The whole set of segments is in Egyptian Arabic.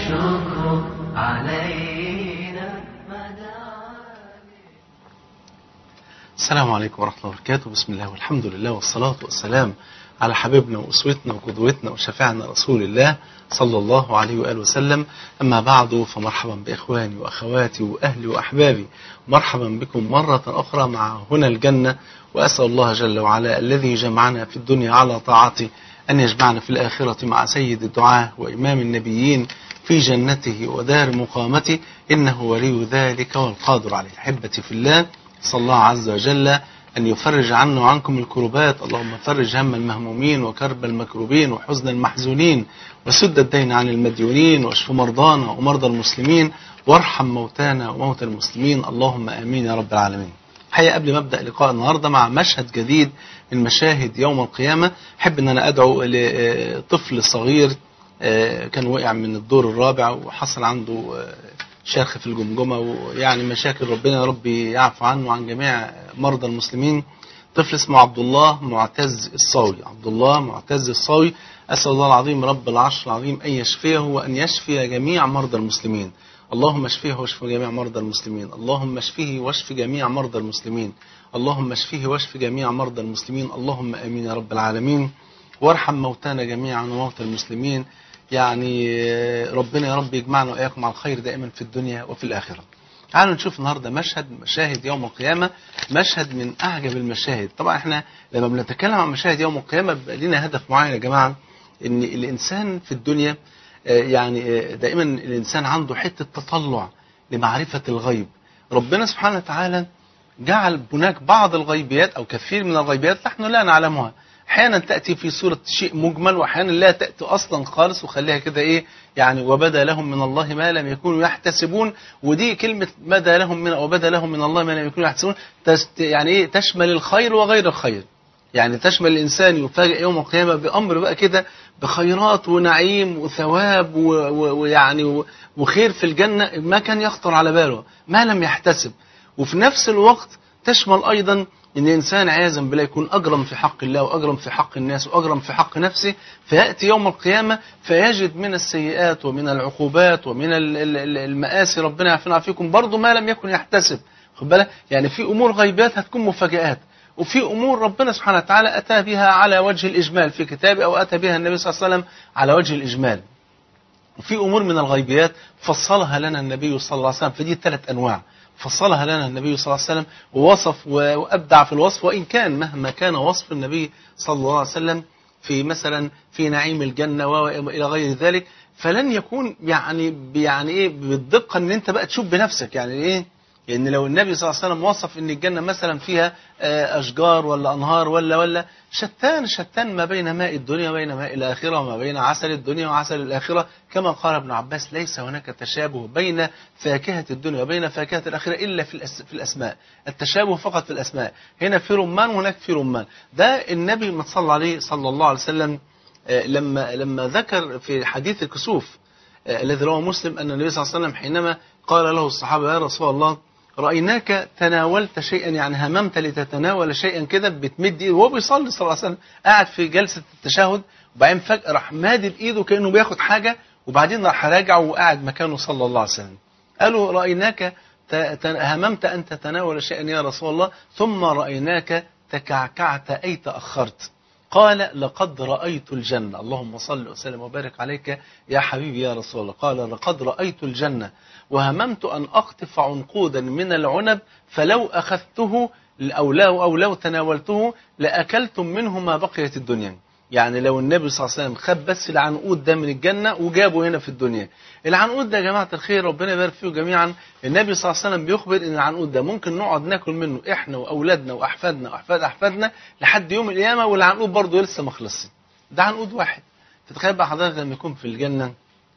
الشكر علينا السلام عليكم ورحمة الله وبركاته بسم الله والحمد لله والصلاة والسلام على حبيبنا وأسوتنا وقدوتنا وشفيعنا رسول الله صلى الله عليه وآله وسلم أما بعد فمرحبا بإخواني وأخواتي وأهلي وأحبابي مرحبا بكم مرة أخرى مع هنا الجنة وأسأل الله جل وعلا الذي جمعنا في الدنيا على طاعته أن يجمعنا في الآخرة مع سيد الدعاة وإمام النبيين في جنته ودار مقامته إنه ولي ذلك والقادر عليه أحبتي في الله صلى الله عز وجل أن يفرج عنا وعنكم الكربات اللهم فرج هم المهمومين وكرب المكروبين وحزن المحزونين وسد الدين عن المديونين واشف مرضانا ومرضى المسلمين وارحم موتانا وموتى المسلمين اللهم آمين يا رب العالمين الحقيقة قبل ما أبدأ لقاء النهاردة مع مشهد جديد من مشاهد يوم القيامة أحب أن أنا أدعو لطفل صغير كان وقع من الدور الرابع وحصل عنده شرخ في الجمجمة ويعني مشاكل ربنا يا رب يعفو عنه وعن جميع مرضى المسلمين طفل اسمه عبد الله معتز الصاوي عبد الله معتز الصاوي أسأل الله العظيم رب العرش العظيم أن يشفيه وأن يشفي جميع مرضى المسلمين اللهم اشفيه واشف جميع مرضى المسلمين اللهم اشفيه واشف جميع مرضى المسلمين اللهم اشفيه واشف جميع مرضى المسلمين اللهم امين يا رب العالمين وارحم موتانا جميعا وموتى المسلمين يعني ربنا يا رب يجمعنا واياكم على الخير دائما في الدنيا وفي الاخره تعالوا نشوف النهارده مشهد مشاهد يوم القيامه مشهد من اعجب المشاهد طبعا احنا لما بنتكلم عن مشاهد يوم القيامه بيبقى لنا هدف معين يا جماعه ان الانسان في الدنيا يعني دائما الإنسان عنده حتة تطلع لمعرفة الغيب ربنا سبحانه وتعالى جعل هناك بعض الغيبيات أو كثير من الغيبيات نحن لا نعلمها احيانا تأتي في صورة شيء مجمل واحيانا لا تأتي أصلا خالص وخليها كده إيه يعني وبدا لهم من الله ما لم يكونوا يحتسبون ودي كلمة بدا لهم من وبدا لهم من الله ما لم يكونوا يحتسبون يعني إيه تشمل الخير وغير الخير يعني تشمل الإنسان يفاجئ يوم القيامة بأمر بقى كده بخيرات ونعيم وثواب ويعني وخير في الجنة ما كان يخطر على باله ما لم يحتسب وفي نفس الوقت تشمل أيضا ان الانسان عياذا بالله يكون اجرم في حق الله واجرم في حق الناس واجرم في حق نفسه فياتي يوم القيامه فيجد من السيئات ومن العقوبات ومن المآسي ربنا يعافينا فيكم برضه ما لم يكن يحتسب خد بالك يعني في امور غيبات هتكون مفاجآت وفي أمور ربنا سبحانه وتعالى أتى بها على وجه الإجمال في كتابه أو أتى بها النبي صلى الله عليه وسلم على وجه الإجمال وفي أمور من الغيبيات فصلها لنا النبي صلى الله عليه وسلم فدي ثلاث أنواع فصلها لنا النبي صلى الله عليه وسلم ووصف وأبدع في الوصف وإن كان مهما كان وصف النبي صلى الله عليه وسلم في مثلا في نعيم الجنة وإلى غير ذلك فلن يكون يعني يعني إيه بالدقة إن أنت بقى تشوف بنفسك يعني إيه لأن لو النبي صلى الله عليه وسلم وصف أن الجنة مثلا فيها أشجار ولا أنهار ولا ولا شتان شتان ما بين ماء الدنيا وبين ماء الآخرة وما بين عسل الدنيا وعسل الآخرة كما قال ابن عباس ليس هناك تشابه بين فاكهة الدنيا وبين فاكهة الآخرة إلا في في الأسماء التشابه فقط في الأسماء هنا في رمان وهناك في رمان ده النبي ما صلى عليه صلى الله عليه وسلم لما لما ذكر في حديث الكسوف الذي رواه مسلم أن النبي صلى الله عليه وسلم حينما قال له الصحابة يا رسول الله رأيناك تناولت شيئا يعني هممت لتتناول شيئا كده بتمد ايده وهو بيصلي صلى الله عليه وسلم قاعد في جلسة التشهد وبعدين فجأة راح مادد ايده كأنه بياخد حاجة وبعدين راح راجع وقاعد مكانه صلى الله عليه وسلم قالوا رأيناك هممت أن تتناول شيئا يا رسول الله ثم رأيناك تكعكعت أي تأخرت قال لقد رأيت الجنة اللهم صل وسلم وبارك عليك يا حبيبي يا رسول الله قال لقد رأيت الجنة وهممت أن أقطف عنقودا من العنب فلو أخذته أو لو, أو لو تناولته لأكلتم منه ما بقيت الدنيا يعني لو النبي صلى الله عليه وسلم خد بس العنقود ده من الجنة وجابه هنا في الدنيا العنقود ده يا جماعة الخير ربنا يبارك فيه جميعا النبي صلى الله عليه وسلم بيخبر ان العنقود ده ممكن نقعد ناكل منه احنا واولادنا واحفادنا واحفاد احفادنا لحد يوم القيامة والعنقود برضه لسه ما خلصش ده عنقود واحد تتخيل بقى حضرتك لما يكون في الجنة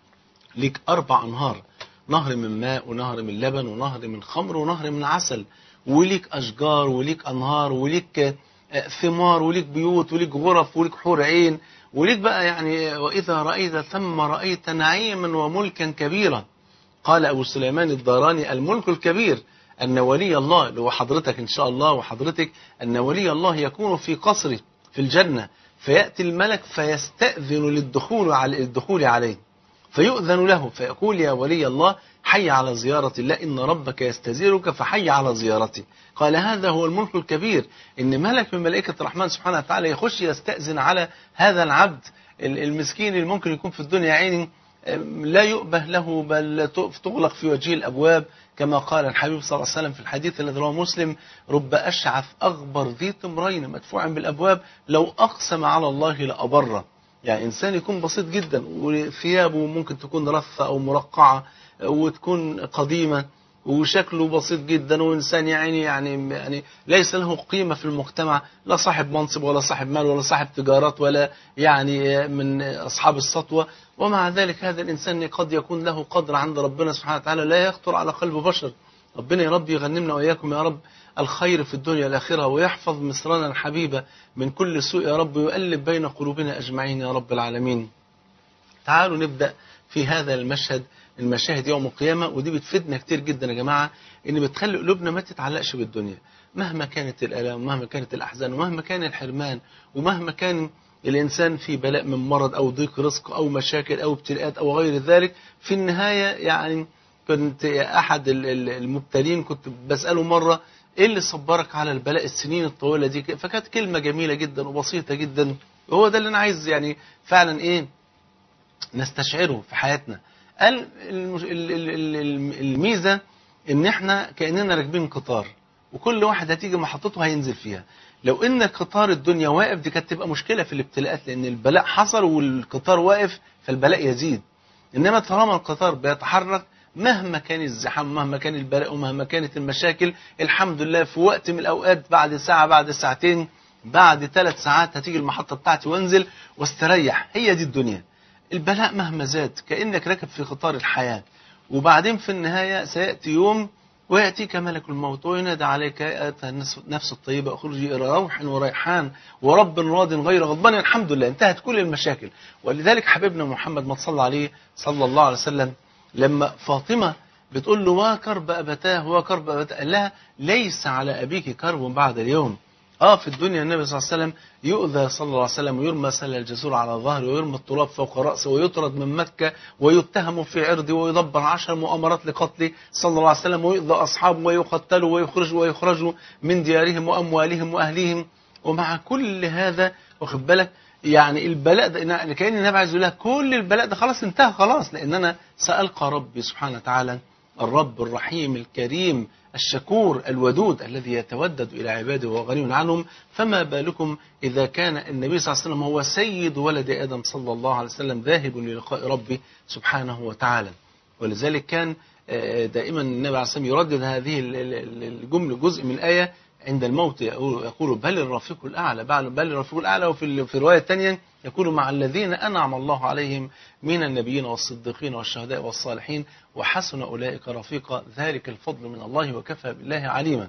ليك اربع انهار نهر من ماء ونهر من لبن ونهر من خمر ونهر من عسل وليك أشجار وليك أنهار وليك ثمار وليك بيوت وليك غرف وليك حور عين وليك بقى يعني وإذا رأيت ثم رأيت نعيما وملكا كبيرا قال أبو سليمان الداراني الملك الكبير أن ولي الله اللي هو حضرتك إن شاء الله وحضرتك أن ولي الله يكون في قصره في الجنة فيأتي الملك فيستأذن للدخول على الدخول عليه فيؤذن له فيقول يا ولي الله حي على زيارة الله إن ربك يستزيرك فحي على زيارتي قال هذا هو الملك الكبير إن ملك من ملائكة الرحمن سبحانه وتعالى يخش يستأذن على هذا العبد المسكين اللي ممكن يكون في الدنيا عين لا يؤبه له بل تغلق في وجهه الأبواب كما قال الحبيب صلى الله عليه وسلم في الحديث الذي رواه مسلم رب أشعث أغبر ذي تمرين مدفوع بالأبواب لو أقسم على الله لأبره يعني إنسان يكون بسيط جدا وثيابه ممكن تكون رثة أو مرقعة وتكون قديمة وشكله بسيط جدا وإنسان يعني يعني يعني ليس له قيمة في المجتمع لا صاحب منصب ولا صاحب مال ولا صاحب تجارات ولا يعني من أصحاب السطوة ومع ذلك هذا الإنسان قد يكون له قدر عند ربنا سبحانه وتعالى لا يخطر على قلب بشر ربنا يا رب يغنمنا وإياكم يا رب الخير في الدنيا والآخرة ويحفظ مصرنا الحبيبة من كل سوء يا رب ويؤلف بين قلوبنا أجمعين يا رب العالمين تعالوا نبدأ في هذا المشهد المشاهد يوم القيامة ودي بتفيدنا كتير جدا يا جماعة ان بتخلي قلوبنا ما تتعلقش بالدنيا مهما كانت الآلام ومهما كانت الأحزان ومهما كان الحرمان ومهما كان الإنسان في بلاء من مرض أو ضيق رزق أو مشاكل أو ابتلاءات أو غير ذلك في النهاية يعني كنت أحد المبتلين كنت بسأله مرة إيه اللي صبرك على البلاء السنين الطويلة دي فكانت كلمة جميلة جدا وبسيطة جدا وهو ده اللي أنا عايز يعني فعلا إيه نستشعره في حياتنا قال الميزة ان احنا كأننا راكبين قطار وكل واحد هتيجي محطته هينزل فيها لو ان قطار الدنيا واقف دي كانت تبقى مشكلة في الابتلاءات لان البلاء حصل والقطار واقف فالبلاء يزيد انما طالما القطار بيتحرك مهما كان الزحام مهما كان البلاء ومهما كانت المشاكل الحمد لله في وقت من الاوقات بعد ساعة بعد ساعتين بعد ثلاث ساعات هتيجي المحطة بتاعتي وانزل واستريح هي دي الدنيا البلاء مهما زاد كأنك راكب في قطار الحياة وبعدين في النهاية سيأتي يوم ويأتيك ملك الموت وينادى عليك أتى نفس الطيبة أخرجي إلى روح وريحان ورب راض غير غضبان الحمد لله انتهت كل المشاكل ولذلك حبيبنا محمد ما صلى عليه صلى الله عليه وسلم لما فاطمة بتقول له وكرب أبتاه وكرب أبتاه لها ليس على أبيك كرب بعد اليوم اه في الدنيا النبي صلى الله عليه وسلم يؤذى صلى الله عليه وسلم ويرمى سل الجسور على ظهره ويرمى التراب فوق رأسه ويطرد من مكة ويتهم في عرضه ويدبر عشر مؤامرات لقتله صلى الله عليه وسلم ويؤذى أصحابه ويقتلوا ويخرجوا ويخرجوا من ديارهم وأموالهم وأهليهم ومع كل هذا واخد بالك يعني البلاء ده كأن النبي عايز يقول لها كل البلاء ده خلاص انتهى خلاص لأن أنا سألقى ربي سبحانه وتعالى الرب الرحيم الكريم الشكور الودود الذي يتودد إلى عباده وغني عنهم فما بالكم إذا كان النبي صلى الله عليه وسلم هو سيد ولد آدم صلى الله عليه وسلم ذاهب للقاء ربه سبحانه وتعالى ولذلك كان دائما النبي عليه الصلاة والسلام يردد هذه الجملة جزء من الآية عند الموت يقول بل الرفيق الأعلى بل الرفيق الأعلى وفي في الرواية الثانية يقول مع الذين أنعم الله عليهم من النبيين والصديقين والشهداء والصالحين وحسن أولئك رفيقا ذلك الفضل من الله وكفى بالله عليما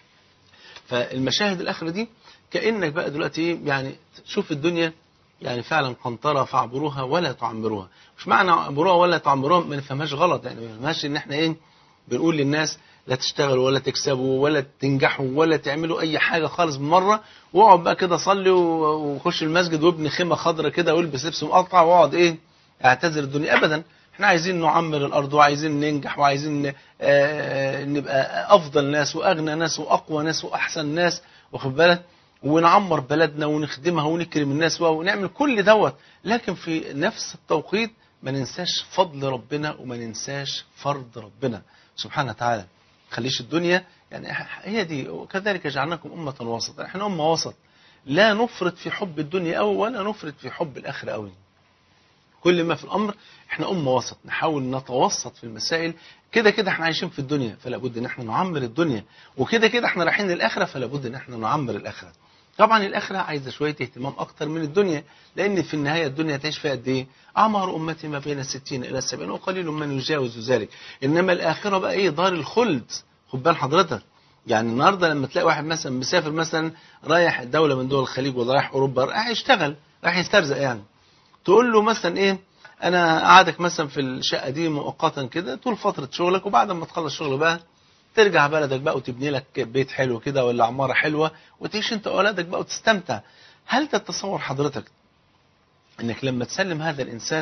فالمشاهد الآخرة دي كأنك بقى دلوقتي يعني شوف الدنيا يعني فعلا قنطرة فاعبروها ولا تعمروها مش معنى اعبروها ولا تعمروها ما نفهمهاش غلط يعني ما نفهمهاش ان احنا ايه بنقول للناس لا تشتغلوا ولا تكسبوا ولا تنجحوا ولا تعملوا اي حاجة خالص بمرة واقعد بقى كده صلي وخش المسجد وابني خيمة خضرة كده والبس لبس مقطع واقعد ايه اعتذر الدنيا ابدا احنا عايزين نعمر الارض وعايزين ننجح وعايزين آه نبقى افضل ناس واغنى ناس واقوى ناس واحسن ناس واخد بالك ونعمر بلدنا ونخدمها ونكرم الناس ونعمل كل دوت لكن في نفس التوقيت ما ننساش فضل ربنا وما ننساش فرض ربنا سبحانه وتعالى خليش الدنيا يعني هي دي وكذلك جعلناكم أمة وسطا احنا أمة وسط لا نفرط في حب الدنيا أو ولا نفرط في حب الآخرة أوي كل ما في الأمر احنا أمة وسط نحاول نتوسط في المسائل كده كده احنا عايشين في الدنيا فلا بد ان احنا نعمر الدنيا وكده كده احنا رايحين للآخرة فلا بد ان احنا نعمر الآخرة طبعا الآخرة عايزة شوية اهتمام أكتر من الدنيا لأن في النهاية الدنيا تعيش فيها قد إيه؟ أعمار أمتي ما بين الستين إلى السبعين وقليل من يجاوز ذلك إنما الآخرة بقى إيه دار الخلد خد بال حضرتك يعني النهارده لما تلاقي واحد مثلا مسافر مثلا رايح دولة من دول الخليج ولا رايح أوروبا رايح يشتغل رايح يسترزق يعني تقول له مثلا إيه أنا قعدك مثلا في الشقة دي مؤقتا كده طول فترة شغلك وبعد ما تخلص شغل بقى ترجع بلدك بقى وتبني لك بيت حلو كده ولا عمارة حلوة وتعيش انت واولادك بقى وتستمتع هل تتصور حضرتك انك لما تسلم هذا الانسان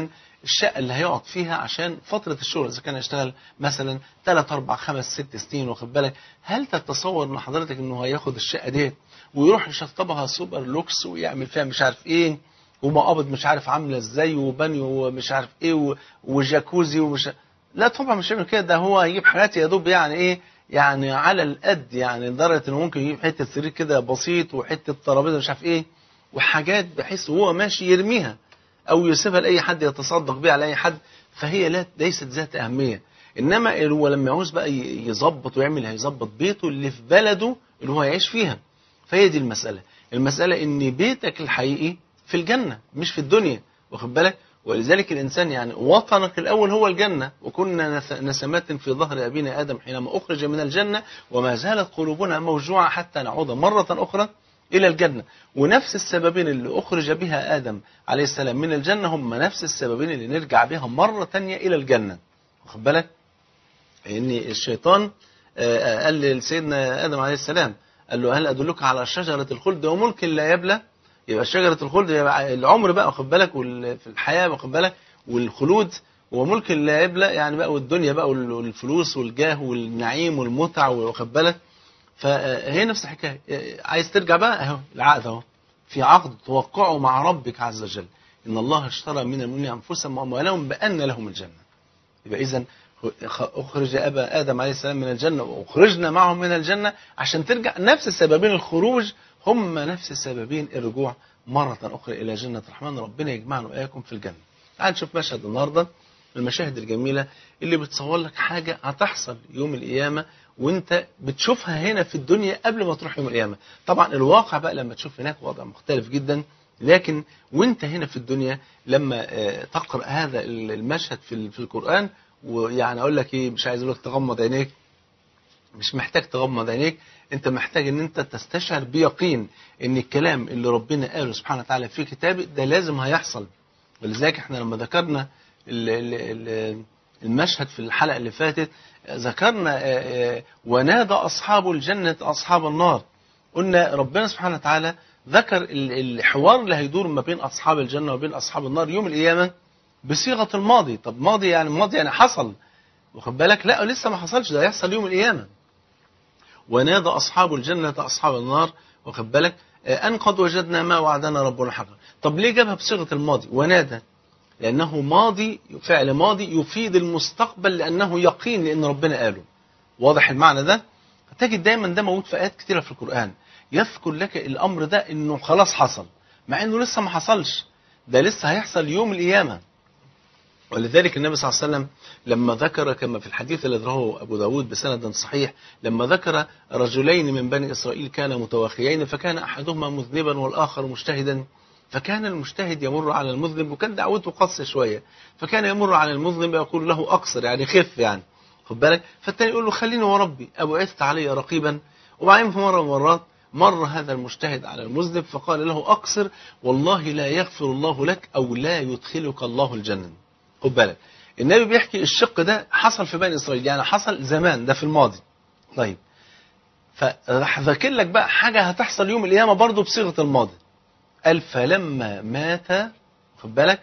الشقة اللي هيقعد فيها عشان فترة الشغل إذا كان هيشتغل مثلا 3 4 5 6 سنين واخد بالك هل تتصور إن حضرتك إنه هياخد الشقة ديت ويروح يشطبها سوبر لوكس ويعمل فيها مش عارف إيه ومقابض مش عارف عاملة إزاي وبانيو ومش عارف إيه و- وجاكوزي ومش لا طبعا مش هيعمل كده ده هو هيجيب حاجات يا دوب يعني إيه يعني على القد يعني لدرجة إنه ممكن يجيب حتة سرير كده بسيط وحتة ترابيزة مش عارف إيه وحاجات بحيث وهو ماشي يرميها او يسيبها لاي حد يتصدق بيها على اي حد فهي لا ليست ذات اهميه انما هو لما يعوز بقى ي- يظبط ويعمل هيظبط بيته اللي في بلده اللي هو يعيش فيها فهي دي المساله المساله ان بيتك الحقيقي في الجنه مش في الدنيا واخد بالك ولذلك الانسان يعني وطنك الاول هو الجنه وكنا نث- نسمات في ظهر ابينا ادم حينما اخرج من الجنه وما زالت قلوبنا موجوعه حتى نعود مره اخرى إلى الجنة ونفس السببين اللي أخرج بها آدم عليه السلام من الجنة هم نفس السببين اللي نرجع بها مرة تانية إلى الجنة واخد بالك إن الشيطان آه، آه، قال لسيدنا آدم عليه السلام قال له هل أدلك على شجرة الخلد وملك لا يبلى يبقى شجرة الخلد يبقى العمر بقى واخد بالك وال- في الحياة واخد بالك والخلود وملك لا يبلى يعني بقى والدنيا بقى وال- والفلوس والجاه والنعيم والمتع واخد بالك فهي نفس الحكايه عايز ترجع بقى اهو العقد اهو في عقد توقعه مع ربك عز وجل ان الله اشترى من المؤمنين انفسهم واموالهم بان لهم الجنه يبقى اذا اخرج ابا ادم عليه السلام من الجنه واخرجنا معهم من الجنه عشان ترجع نفس السببين الخروج هم نفس السببين الرجوع مره اخرى الى جنه الرحمن ربنا يجمعنا واياكم في الجنه تعال نشوف مشهد النهارده من المشاهد الجميله اللي بتصور لك حاجه هتحصل يوم القيامه وانت بتشوفها هنا في الدنيا قبل ما تروح يوم القيامه طبعا الواقع بقى لما تشوف هناك وضع مختلف جدا لكن وانت هنا في الدنيا لما آه، تقرا هذا المشهد في ال- في القران ويعني اقول لك ايه مش عايز اقول لك تغمض عينيك مش محتاج تغمض عينيك انت محتاج ان انت تستشعر بيقين ان الكلام اللي ربنا قاله سبحانه وتعالى في كتابه ده لازم هيحصل ولذلك احنا لما ذكرنا ال- ال- ال- المشهد في الحلقه اللي فاتت ذكرنا آه، آه، ونادى اصحاب الجنه اصحاب النار قلنا ربنا سبحانه وتعالى ذكر ال- الحوار اللي هيدور ما بين اصحاب الجنه وبين اصحاب النار يوم القيامه بصيغه الماضي طب ماضي يعني ماضي يعني حصل واخد بالك لا لسه ما حصلش ده هيحصل يوم القيامه ونادى أصحاب الجنة أصحاب النار واخد بالك آه، أن قد وجدنا ما وعدنا ربنا حقا طب ليه جابها بصيغة الماضي ونادى لأنه ماضي فعل ماضي يفيد المستقبل لأنه يقين لأن ربنا قاله واضح المعنى ده تجد دايما ده موجود في آيات كتيرة في القرآن يذكر لك الأمر ده إنه خلاص حصل مع إنه لسه ما حصلش ده لسه هيحصل يوم القيامة ولذلك النبي صلى الله عليه وسلم لما ذكر كما في الحديث الذي رواه أبو داود بسند صحيح لما ذكر رجلين من بني إسرائيل كانا متواخيين فكان أحدهما مذنبا والآخر مجتهدا فكان المجتهد يمر على المذنب وكان دعوته قصة شوية فكان يمر على المذنب يقول له أقصر يعني خف يعني خد بالك فالتاني يقول له خليني وربي أبو عثت علي رقيبا وبعدين في مرة من المرات مر هذا المجتهد على المذنب فقال له أقصر والله لا يغفر الله لك أو لا يدخلك الله الجنة خد بالك النبي بيحكي الشق ده حصل في بني إسرائيل يعني حصل زمان ده في الماضي طيب فراح ذاكر لك بقى حاجة هتحصل يوم القيامة برضه بصيغة الماضي قال فلما مات خد بالك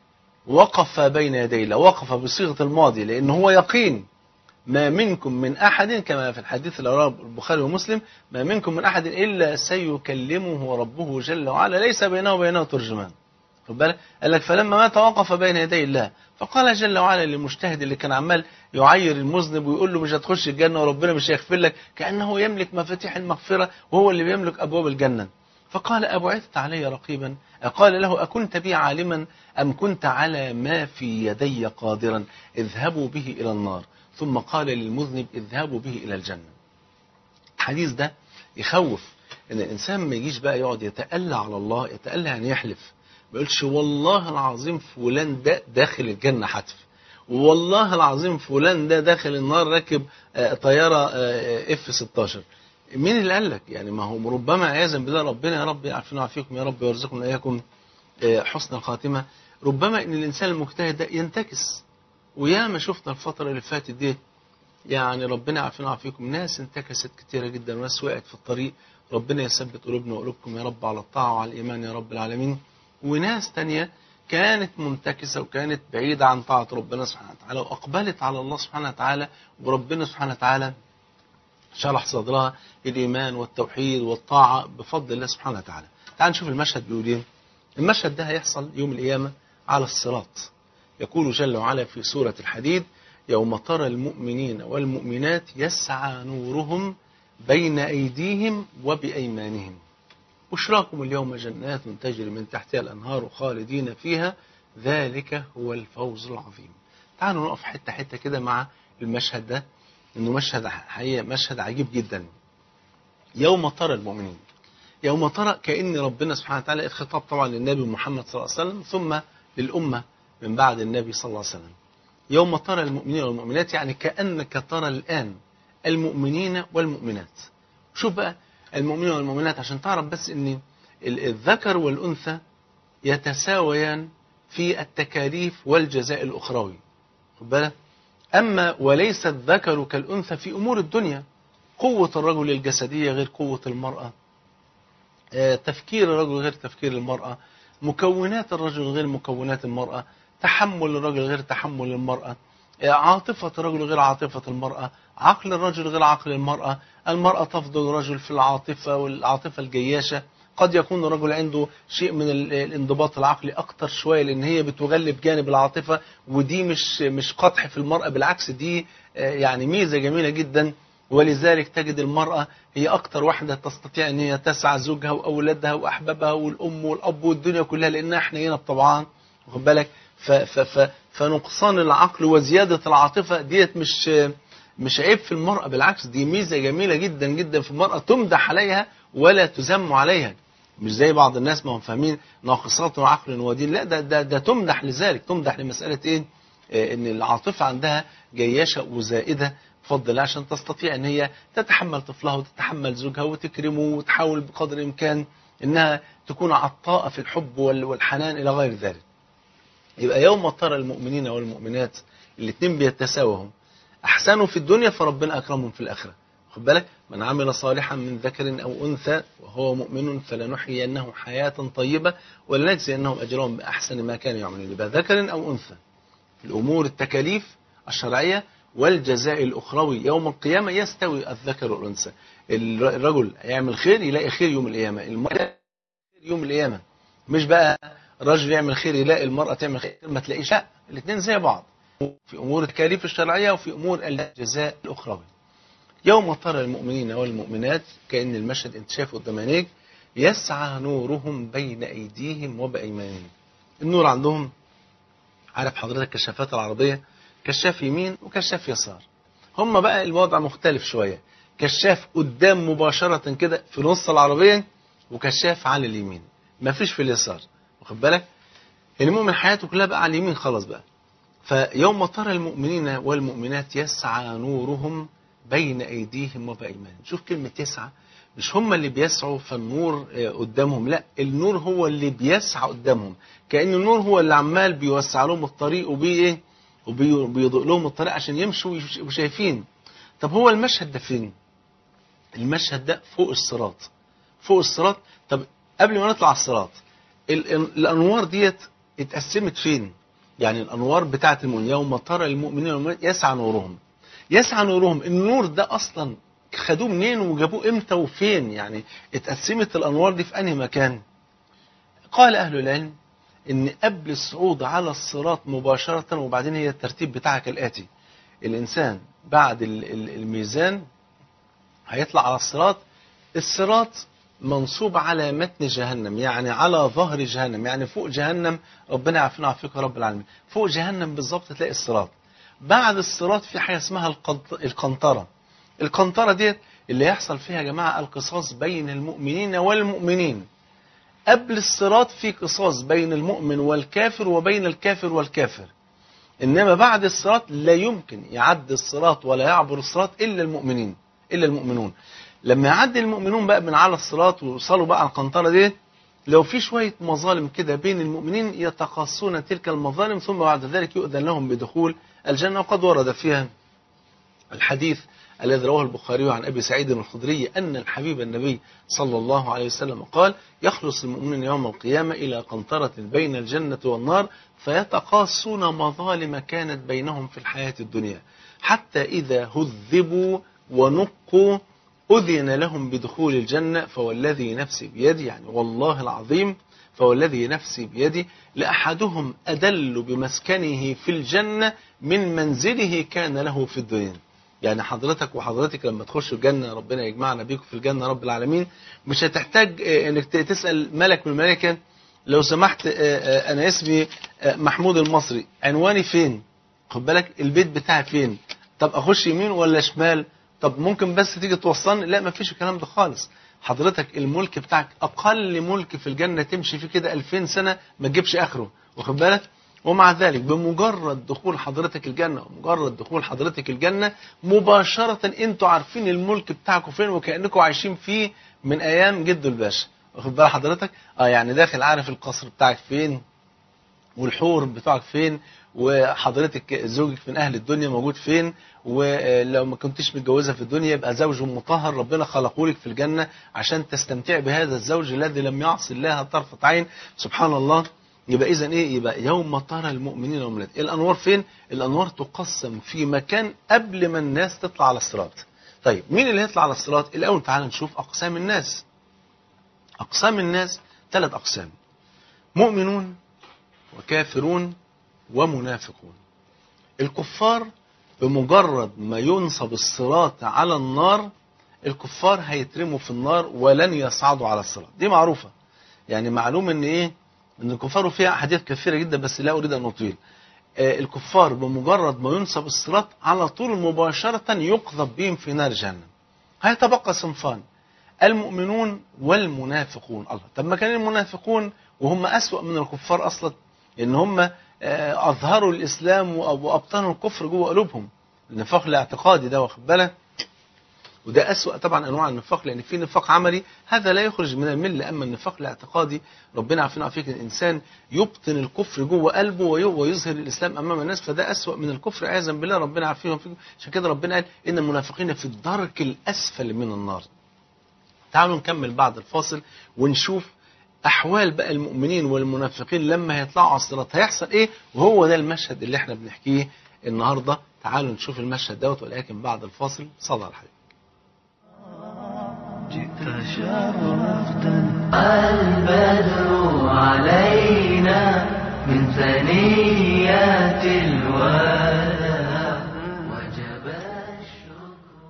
وقف بين يدي الله وقف بصيغة الماضي لأن هو يقين ما منكم من أحد كما في الحديث اللي رواه البخاري ومسلم ما منكم من أحد إلا سيكلمه ربه جل وعلا ليس بينه وبينه ترجمان خد بالك قال لك فلما مات وقف بين يدي الله فقال جل وعلا للمجتهد اللي كان عمال يعير المذنب ويقول له مش هتخش الجنة وربنا مش هيغفر لك كأنه يملك مفاتيح المغفرة وهو اللي بيملك أبواب الجنة فقال أبعثت علي رقيبا قال له أكنت بي عالما أم كنت على ما في يدي قادرا اذهبوا به إلى النار ثم قال للمذنب اذهبوا به إلى الجنة الحديث ده يخوف ان الانسان ما يجيش بقى يقعد يتألى على الله يتألى يعني يحلف ما يقولش والله العظيم فلان ده داخل الجنة حتف والله العظيم فلان ده داخل النار راكب آه، طيارة اف 16 مين اللي قال لك يعني ما هو ربما عياذا بالله ربنا يا رب يعافينا ويعافيكم يا رب ويرزقنا اياكم آه، حسن الخاتمة ربما ان الانسان المجتهد ده ينتكس وياما شفنا الفترة اللي فاتت دي يعني ربنا يعافينا ويعافيكم ناس انتكست كتيرة جدا وناس وقعت في الطريق ربنا يثبت قلوبنا وقلوبكم يا رب على الطاعة وعلى الإيمان يا رب العالمين وناس تانية كانت منتكسة وكانت بعيدة عن طاعة ربنا سبحانه وتعالى وأقبلت على الله سبحانه وتعالى وربنا سبحانه وتعالى شرح صدرها الإيمان والتوحيد والطاعة بفضل الله سبحانه وتعالى تعال نشوف المشهد بيقول ايه المشهد ده هيحصل يوم القيامة على الصراط يقول جل وعلا في سورة الحديد يوم ترى المؤمنين والمؤمنات يسعى نورهم بين أيديهم وبأيمانهم بشراكم اليوم جنات تجري من تحتها الأنهار خالدين فيها ذلك هو الفوز العظيم تعالوا نقف حتة حتة كده مع المشهد ده انه مشهد حقيقة مشهد عجيب جدا يوم ترى المؤمنين يوم ترى كأن ربنا سبحانه وتعالى الخطاب طبعا للنبي محمد صلى الله عليه وسلم ثم للأمة من بعد النبي صلى الله عليه وسلم يوم ترى المؤمنين والمؤمنات يعني كأنك ترى الآن المؤمنين والمؤمنات شوف بقى المؤمنين والمؤمنات عشان تعرف بس ان الذكر والأنثى يتساويان في التكاليف والجزاء الأخروي خد بالك أما وليس الذكر كالأنثى في أمور الدنيا قوة الرجل الجسدية غير قوة المرأة آه، تفكير الرجل غير تفكير المرأة مكونات الرجل غير مكونات المرأة تحمل الرجل غير تحمل المرأة آه، عاطفة الرجل غير عاطفة المرأة عقل الرجل غير عقل المرأة المرأة تفضل الرجل في العاطفة والعاطفة الجياشة قد يكون الرجل عنده شيء من ال- الانضباط العقلي اكتر شويه لان هي بتغلب جانب العاطفه ودي مش مش قدح في المراه بالعكس دي آه، يعني ميزه جميله جدا ولذلك تجد المراه هي اكتر واحده تستطيع ان هي تسعى زوجها واولادها واحبابها والام والاب والدنيا كلها لانها حنينه بطبعها واخد بالك ف ف ف فنقصان العقل وزياده العاطفه ديت مش مش عيب في المرأة بالعكس دي ميزة جميلة جدا جدا في المرأة تمدح عليها ولا تذم عليها مش زي بعض الناس ما هم فاهمين ناقصات عقل ودين لا ده, ده, ده تمدح لذلك تمدح لمسألة ايه آه، ان العاطفة عندها جياشة وزائدة بفضل الله عشان تستطيع ان هي تتحمل طفلها وتتحمل زوجها وتكرمه وتحاول بقدر الامكان انها تكون عطاءة في الحب وال- والحنان الى غير ذلك يبقى يوم ترى المؤمنين والمؤمنات الاثنين بيتساووا احسنوا في الدنيا فربنا اكرمهم في الاخره خد بالك من عمل صالحا من ذكر او انثى وهو مؤمن فلنحيينه حياه طيبه ولنجزينهم اجرهم باحسن ما كانوا يعملون يبقى ذكر او انثى الامور التكاليف الشرعيه والجزاء الاخروي يوم القيامه يستوي الذكر والانثى الر- الرجل يعمل خير يلاقي خير يوم القيامه المراه يوم القيامه مش بقى رجل يعمل خير يلاقي المراه تعمل خير ما تلاقيش لا الاثنين زي بعض في امور التكاليف الشرعيه وفي امور الجزاء الاخروي يوم ترى المؤمنين والمؤمنات كأن المشهد انت شايفه قدام عينيك يسعى نورهم بين أيديهم وبأيمانهم النور عندهم عارف حضرتك كشافات العربية كشاف يمين وكشاف يسار هم بقى الوضع مختلف شوية كشاف قدام مباشرة كده في نص العربية وكشاف على اليمين مفيش في اليسار واخد بالك المؤمن حياته كلها بقى على اليمين خلاص بقى فيوم ترى المؤمنين والمؤمنات يسعى نورهم بين أيديهم وبأيمانهم شوف كلمة يسعى مش هم اللي بيسعوا فالنور آه، قدامهم لا النور هو اللي بيسعى قدامهم كأن النور هو اللي عمال بيوسع لهم الطريق وبي ايه وبيضوء لهم الطريق عشان يمشوا ويش- وشايفين طب هو المشهد ده فين المشهد ده فوق الصراط فوق الصراط طب قبل ما نطلع على الصراط ال- ال- الانوار ديت اتقسمت فين يعني الانوار بتاعه المؤمنين يوم ترى المؤمنين والمؤمنات يسعى نورهم يسعى نورهم النور ده اصلا خدوه منين وجابوه امتى وفين يعني اتقسمت الانوار دي في انهي مكان قال اهل العلم ان قبل الصعود على الصراط مباشره وبعدين هي الترتيب بتاعها كالاتي الانسان بعد ال- ال- الميزان هيطلع على الصراط الصراط منصوب على متن جهنم يعني على ظهر جهنم يعني فوق جهنم ربنا يعافينا ويعافيك يا رب العالمين فوق جهنم بالظبط تلاقي الصراط بعد الصراط في حاجه اسمها القنط- القنطره القنطره ديت اللي يحصل فيها يا جماعه القصاص بين المؤمنين والمؤمنين قبل الصراط في قصاص بين المؤمن والكافر وبين الكافر والكافر انما بعد الصراط لا يمكن يعدي الصراط ولا يعبر الصراط الا المؤمنين الا المؤمنون لما يعدي المؤمنون بقى من على الصراط ويوصلوا بقى على القنطره دي لو في شويه مظالم كده بين المؤمنين يتقاصون تلك المظالم ثم بعد ذلك يؤذن لهم بدخول الجنه وقد ورد فيها الحديث الذي رواه البخاري عن أبي سعيد الخدري أن الحبيب النبي صلى الله عليه وسلم قال يخلص المؤمنون يوم القيامة إلى قنطرة بين الجنة والنار فيتقاصون مظالم كانت بينهم في الحياة الدنيا حتى إذا هذبوا ونقوا أذن لهم بدخول الجنة فوالذي نفسي بيدي يعني والله العظيم فوالذي نفسي بيدي لأحدهم أدل بمسكنه في الجنة من منزله كان له في الدنيا يعني حضرتك وحضرتك لما تخشوا الجنة ربنا يجمعنا بيكم في الجنة رب العالمين مش هتحتاج آه، انك ت- تسأل ملك من الملائكة لو سمحت آه، آه، انا اسمي آه، محمود المصري عنواني فين خد بالك البيت بتاعي فين طب اخش يمين ولا شمال طب ممكن بس تيجي توصلني لا ما فيش الكلام ده خالص حضرتك الملك بتاعك اقل ملك في الجنه تمشي فيه كده 2000 سنه ما تجيبش اخره واخد بالك ومع ذلك بمجرد دخول حضرتك الجنه ومجرد دخول حضرتك الجنه مباشره انتوا عارفين الملك بتاعكم فين وكانكم عايشين فيه من ايام جدو الباشا واخد بال حضرتك اه يعني داخل عارف القصر بتاعك فين والحور بتوعك فين وحضرتك زوجك من اهل الدنيا موجود فين ولو ما كنتش متجوزه في الدنيا يبقى زوج مطهر ربنا خلقه لك في الجنه عشان تستمتع بهذا الزوج الذي لم يعصي الله طرفه عين سبحان الله يبقى اذا ايه يبقى يوم ترى المؤمنين والمؤمنات الانوار فين الانوار تقسم في مكان قبل ما الناس تطلع على الصراط طيب مين اللي هيطلع على الصراط الاول تعال نشوف اقسام الناس اقسام الناس ثلاث اقسام مؤمنون وكافرون ومنافقون الكفار بمجرد ما ينصب الصراط على النار الكفار هيترموا في النار ولن يصعدوا على الصراط دي معروفة يعني معلوم ان ايه ان الكفار فيها احاديث كثيرة جدا بس لا اريد ان اطيل آه، الكفار بمجرد ما ينصب الصراط على طول مباشرة يقذف بهم في نار جهنم هيتبقى صنفان المؤمنون والمنافقون الله طب ما كان المنافقون وهم أسوأ من الكفار أصلا إن هم آه، أظهروا الإسلام وأ- وأبطنوا الكفر جوه قلوبهم النفاق الاعتقادي ده واخد بالك وده أسوأ طبعا أنواع النفاق لأن في نفاق عملي هذا لا يخرج من الملة أما النفاق الاعتقادي ربنا عارفين عافيك الإنسان يبطن الكفر جوه قلبه وي- ويظهر الإسلام أمام الناس فده أسوأ من الكفر عياذا بالله ربنا عارفين وعافيكم عشان كده ربنا قال إن المنافقين في الدرك الأسفل من النار تعالوا نكمل بعد الفاصل ونشوف احوال بقى المؤمنين والمنافقين لما هيطلعوا على الصراط هيحصل ايه وهو ده المشهد اللي احنا بنحكيه النهارده تعالوا نشوف المشهد دوت ولكن بعد الفاصل صلى على الحبيب جئت شرفتا البدر علينا من ثنيات الوداع وجب الشكر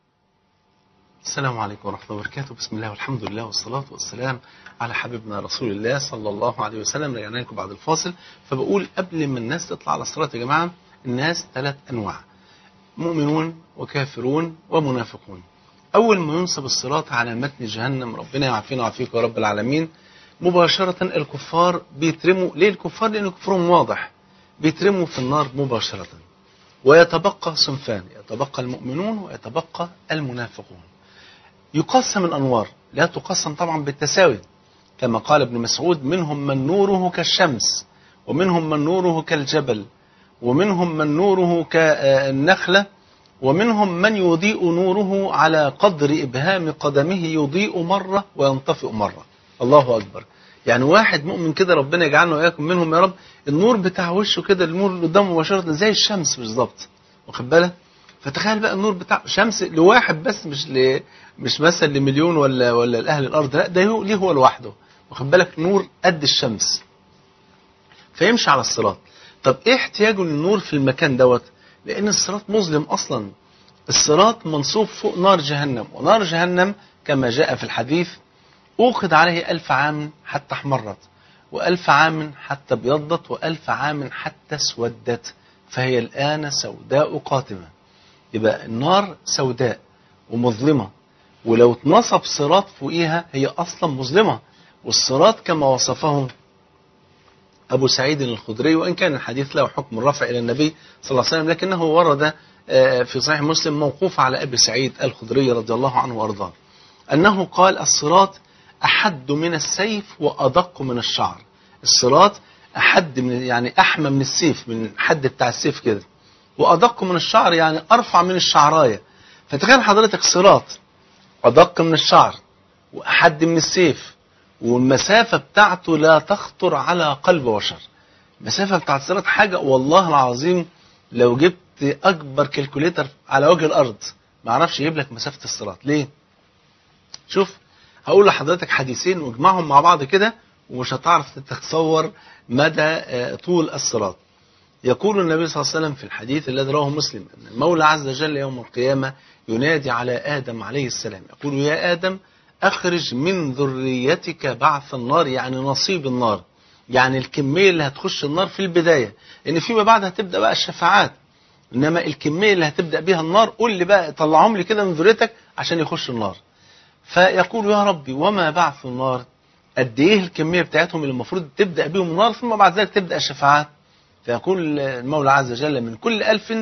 السلام عليكم ورحمة الله وبركاته بسم الله والحمد لله والصلاة والسلام على حبيبنا رسول الله صلى الله عليه وسلم رجعنا لكم بعد الفاصل فبقول قبل ما الناس تطلع على الصراط يا جماعة الناس ثلاث أنواع مؤمنون وكافرون ومنافقون أول ما ينصب الصراط على متن جهنم ربنا يعافينا ويعافيك يا رب العالمين مباشرة الكفار بيترموا ليه الكفار لأن كفرهم واضح بيترموا في النار مباشرة ويتبقى صنفان يتبقى المؤمنون ويتبقى المنافقون يقسم الأنوار لا تقسم طبعا بالتساوي كما قال ابن مسعود منهم من نوره كالشمس ومنهم من نوره كالجبل ومنهم من نوره كالنخلة ومنهم من يضيء نوره على قدر إبهام قدمه يضيء مرة وينطفئ مرة الله أكبر يعني واحد مؤمن كده ربنا يجعلنا وإياكم منهم يا رب النور بتاع وشه كده النور اللي قدامه مباشرة زي الشمس بالظبط واخد بالك فتخيل بقى النور بتاع شمس لواحد بس مش ل... مش مثلا لمليون ولا ولا لاهل الارض لا ده هو- ليه هو لوحده واخد بالك نور قد الشمس فيمشي على الصراط طب ايه احتياجه للنور في المكان دوت لان الصراط مظلم اصلا الصراط منصوب فوق نار جهنم ونار جهنم كما جاء في الحديث أوقد عليه ألف عام حتى احمرت وألف عام حتى ابيضت وألف عام حتى اسودت فهي الآن سوداء قاتمة يبقى النار سوداء ومظلمة ولو اتنصب صراط فوقيها هي أصلا مظلمة والصراط كما وصفه أبو سعيد الخدري وإن كان الحديث له حكم الرفع إلى النبي صلى الله عليه وسلم لكنه ورد آه، في صحيح مسلم موقوف على أبي سعيد الخدري رضي الله عنه وأرضاه أنه قال الصراط أحد من السيف وأدق من الشعر الصراط أحد من يعني أحمى من السيف من الحد بتاع السيف كده وأدق من الشعر يعني أرفع من الشعراية فتخيل حضرتك صراط أدق من الشعر وأحد من السيف والمسافة بتاعته لا تخطر على قلب بشر المسافة بتاعت الصراط حاجة والله العظيم لو جبت أكبر كالكوليتر على وجه الأرض ما عرفش يجيب لك مسافة الصراط ليه؟ شوف هقول لحضرتك حديثين واجمعهم مع بعض كده ومش هتعرف تتصور مدى آه، طول الصراط يقول النبي صلى الله عليه وسلم في الحديث الذي رواه مسلم أن المولى عز وجل يوم القيامة ينادي على آدم عليه السلام يقول يا آدم أخرج من ذريتك بعث النار يعني نصيب النار يعني الكمية اللي هتخش النار في البداية إن فيما بعد هتبدأ بقى الشفاعات إنما الكمية اللي هتبدأ بها النار قول لي بقى طلعهم لي كده من ذريتك عشان يخش النار فيقول يا ربي وما بعث النار قد ايه الكميه بتاعتهم اللي المفروض تبدا بيهم النار ثم بعد ذلك تبدا الشفاعات فيقول المولى عز وجل من كل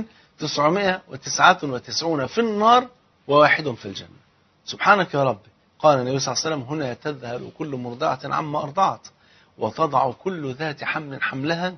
1999 في النار وواحد في الجنه سبحانك يا رب قال النبي صلى الله عليه وسلم هنا تذهل كل مرضعه عما ارضعت وتضع كل ذات حمل حملها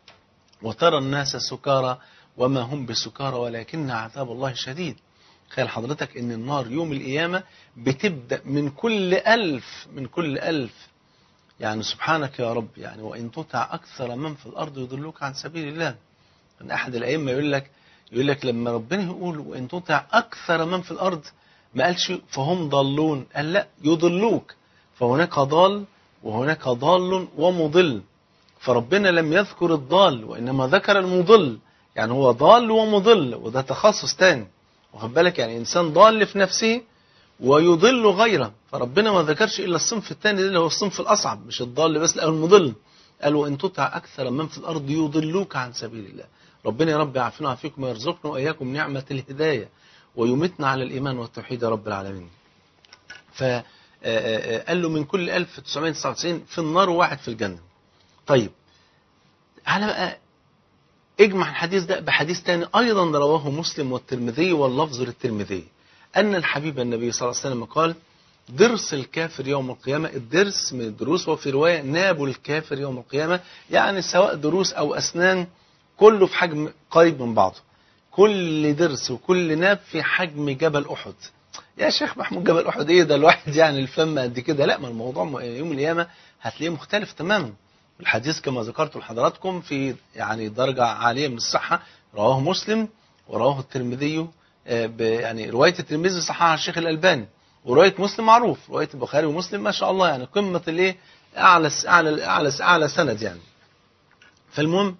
وترى الناس سكارى وما هم بسكارى ولكن عذاب الله شديد تخيل حضرتك ان النار يوم القيامة بتبدأ من كل ألف من كل ألف يعني سبحانك يا رب يعني وإن تطع أكثر من في الأرض يضلوك عن سبيل الله من أحد الأئمة يقول لك يقول لك لما ربنا يقول وإن تطع أكثر من في الأرض ما قالش فهم ضالون قال لا يضلوك فهناك ضال وهناك ضال ومضل فربنا لم يذكر الضال وإنما ذكر المضل يعني هو ضال ومضل وده تخصص تاني واخد بالك يعني انسان ضال في نفسه ويضل غيره فربنا ما ذكرش الا الصنف الثاني ده اللي هو الصنف الاصعب مش الضال بس لا المضل قال وان تطع اكثر من في الارض يضلوك عن سبيل الله ربنا يا رب يعافينا ويعافيكم ويرزقنا واياكم نعمه الهدايه ويمتنا على الايمان والتوحيد يا رب العالمين ف قال له من كل 1999 في النار وواحد في الجنه طيب على بقى اجمع الحديث ده بحديث تاني أيضا رواه مسلم والترمذي واللفظ للترمذي أن الحبيب النبي صلى الله عليه وسلم قال درس الكافر يوم القيامة الدرس من الدروس وفي رواية ناب الكافر يوم القيامة يعني سواء دروس أو أسنان كله في حجم قريب من بعضه كل درس وكل ناب في حجم جبل أحد يا شيخ محمود جبل أحد إيه ده الواحد يعني الفم قد كده لا ما الموضوع يوم القيامة هتلاقيه مختلف تماما الحديث كما ذكرت لحضراتكم في يعني درجة عالية من الصحة رواه مسلم ورواه الترمذي يعني رواية الترمذي صححها الشيخ الألباني ورواية مسلم معروف رواية البخاري ومسلم ما شاء الله يعني قمة الايه أعلى أعلى أعلى أعلى سند يعني فالمهم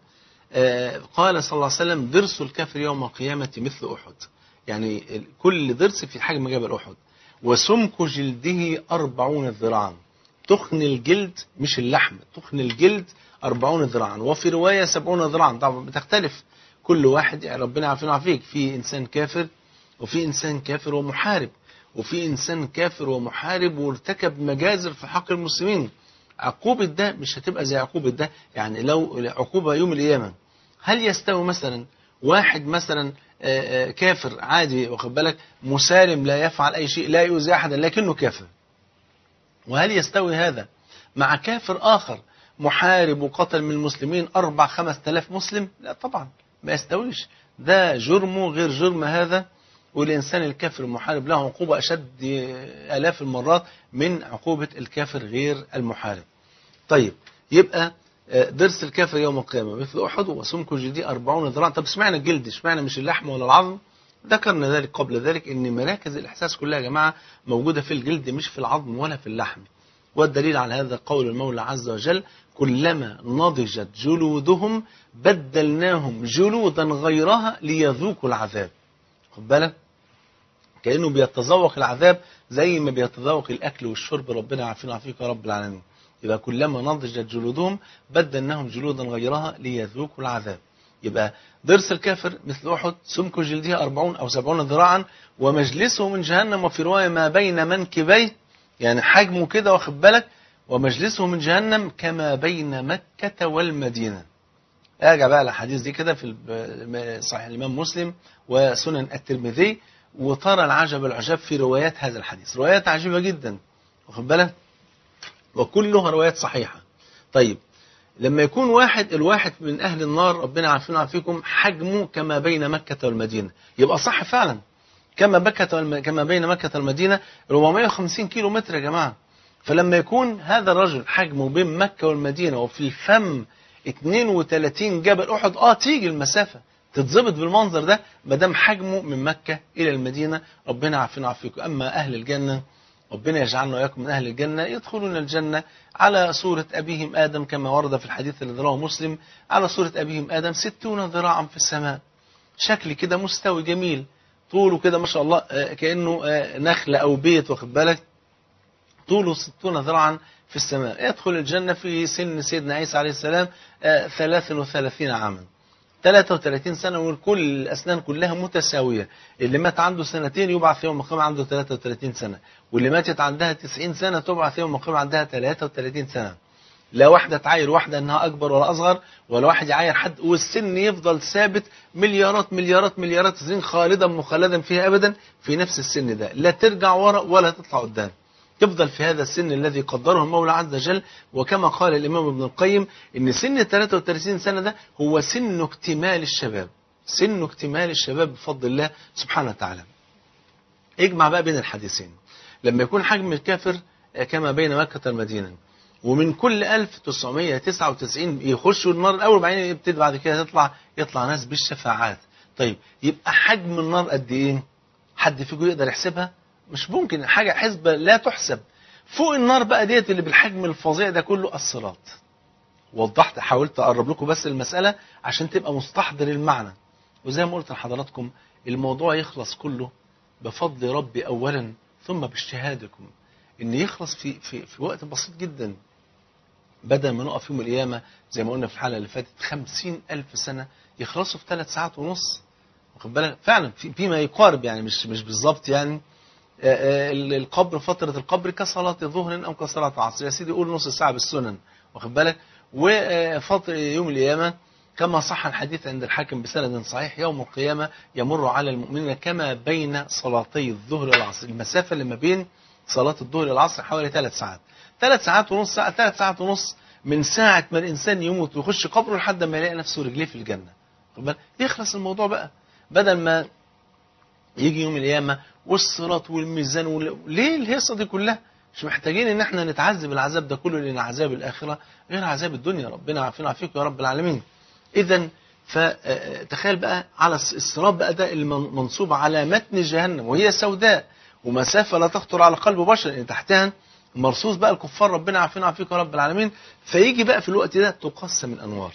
قال صلى الله عليه وسلم درس الكافر يوم القيامة مثل أحد يعني كل درس في حجم جبل أحد وسمك جلده أربعون ذراعا تخن الجلد مش اللحم تخن الجلد أربعون ذراعا وفي رواية سبعون ذراعا طبعا بتختلف كل واحد يعني ربنا عافينا وعافيك في إنسان كافر وفي إنسان كافر ومحارب وفي إنسان كافر ومحارب وارتكب مجازر في حق المسلمين عقوبة ده مش هتبقى زي عقوبة ده يعني لو عقوبة يوم القيامة هل يستوي مثلا واحد مثلا كافر عادي واخد بالك مسالم لا يفعل أي شيء لا يؤذي أحدا لكنه كافر وهل يستوي هذا مع كافر آخر محارب وقتل من المسلمين أربع خمس تلاف مسلم لا طبعا ما يستويش ده جرمه غير جرم هذا والإنسان الكافر المحارب له عقوبة أشد آلاف المرات من عقوبة الكافر غير المحارب طيب يبقى درس الكافر يوم القيامة مثل أحد وسمك جلدي أربعون ذراعا طب اسمعنا الجلد اسمعنا مش اللحم ولا العظم ذكرنا ذلك قبل ذلك ان مراكز الاحساس كلها يا جماعه موجوده في الجلد مش في العظم ولا في اللحم والدليل على هذا قول المولى عز وجل كلما نضجت جلودهم بدلناهم جلودا غيرها ليذوقوا العذاب خد بالك كانه بيتذوق العذاب زي ما بيتذوق الاكل والشرب ربنا يعافينا ويعافيك يا رب العالمين يبقى كلما نضجت جلودهم بدلناهم جلودا غيرها ليذوقوا العذاب يبقى ضرس الكافر مثل أحد سمك جلده أربعون أو سبعون ذراعا ومجلسه من جهنم وفي رواية ما بين منكبيه يعني حجمه كده واخد بالك ومجلسه من جهنم كما بين مكة والمدينة ارجع بقى الحديث دي كده في صحيح الإمام مسلم وسنن الترمذي وترى العجب العجاب في روايات هذا الحديث روايات عجيبة جدا واخد بالك وكلها روايات صحيحة طيب لما يكون واحد الواحد من أهل النار ربنا عافينا وعافيكم حجمه كما بين مكة والمدينة يبقى صح فعلا كما بكت والم... كما بين مكة والمدينة 450 كيلو متر يا جماعة فلما يكون هذا الرجل حجمه بين مكة والمدينة وفي الفم 32 جبل أحد اه تيجي المسافة تتظبط بالمنظر ده ما دام حجمه من مكة إلى المدينة ربنا عافينا وعافيكم أما أهل الجنة ربنا يجعلنا وإياكم من أهل الجنة يدخلون الجنة على صورة أبيهم آدم كما ورد في الحديث الذي رواه مسلم على صورة أبيهم آدم ستون ذراعا في السماء شكل كده مستوي جميل طوله كده ما شاء الله آه، كأنه آه، نخلة أو بيت واخد بالك طوله ستون ذراعا في السماء يدخل الجنة في سن سيدنا عيسى عليه السلام آه، 33 عاما 33 سنة والكل الأسنان كلها متساوية اللي مات عنده سنتين يبعث يوم القيامة عنده 33 سنة واللي ماتت عندها 90 سنة تبعث يوم القيامة عندها 33 سنة لا واحدة تعاير واحدة انها اكبر ولا اصغر ولا واحد يعاير حد والسن يفضل ثابت مليارات مليارات مليارات سنين خالدا مخلدا فيها ابدا في نفس السن ده لا ترجع ورا ولا تطلع قدام تفضل في هذا السن الذي قدره المولى عز وجل وكما قال الامام ابن القيم ان سن 33 سنة ده هو سن اكتمال الشباب سن اكتمال الشباب بفضل الله سبحانه وتعالى اجمع بقى بين الحديثين لما يكون حجم الكافر كما بين مكة والمدينة ومن كل 1999 يخشوا النار الاول وبعدين يبتدي بعد كده يطلع يطلع ناس بالشفاعات طيب يبقى حجم النار قد ايه حد فيكم يقدر يحسبها مش ممكن حاجه حسبه لا تحسب فوق النار بقى ديت اللي بالحجم الفظيع ده كله الصراط وضحت حاولت اقرب لكم بس المساله عشان تبقى مستحضر المعنى وزي ما قلت لحضراتكم الموضوع يخلص كله بفضل ربي اولا ثم باجتهادكم ان يخلص في في في وقت بسيط جدا بدل ما نقف يوم القيامة زي ما قلنا في الحلقة اللي فاتت خمسين ألف سنة يخلصوا في ثلاث ساعات ونص واخد بالك فعلا في فيما يقارب يعني مش مش بالظبط يعني آه، آه، القبر فترة القبر كصلاة ظهر أو كصلاة عصر يا سيدي قول نص ساعة بالسنن واخد بالك وفترة يوم القيامة كما صح الحديث عند الحاكم بسند صحيح يوم القيامة يمر على المؤمنين كما بين صلاتي الظهر والعصر المسافة اللي ما بين صلاة الظهر والعصر حوالي ثلاث ساعات ثلاث ساعات ونص ساعة ثلاث ساعات ونص من ساعة ما الإنسان يموت ويخش قبره لحد ما يلاقي نفسه رجليه في الجنة واخد بالك؟ يخلص الموضوع بقى بدل ما يجي يوم القيامة والصراط والميزان وال... ليه الهيصة دي كلها مش محتاجين ان احنا نتعذب العذاب ده كله لان عذاب الاخره غير عذاب الدنيا ربنا عافينا وعافيكم يا رب العالمين اذا فتخيل بقى على الصراط بقى ده المنصوب على متن جهنم وهي سوداء ومسافه لا تخطر على قلب بشر ان تحتها مرصوص بقى الكفار ربنا عافينا وعافيكم يا رب العالمين فيجي بقى في الوقت ده تقسم الانوار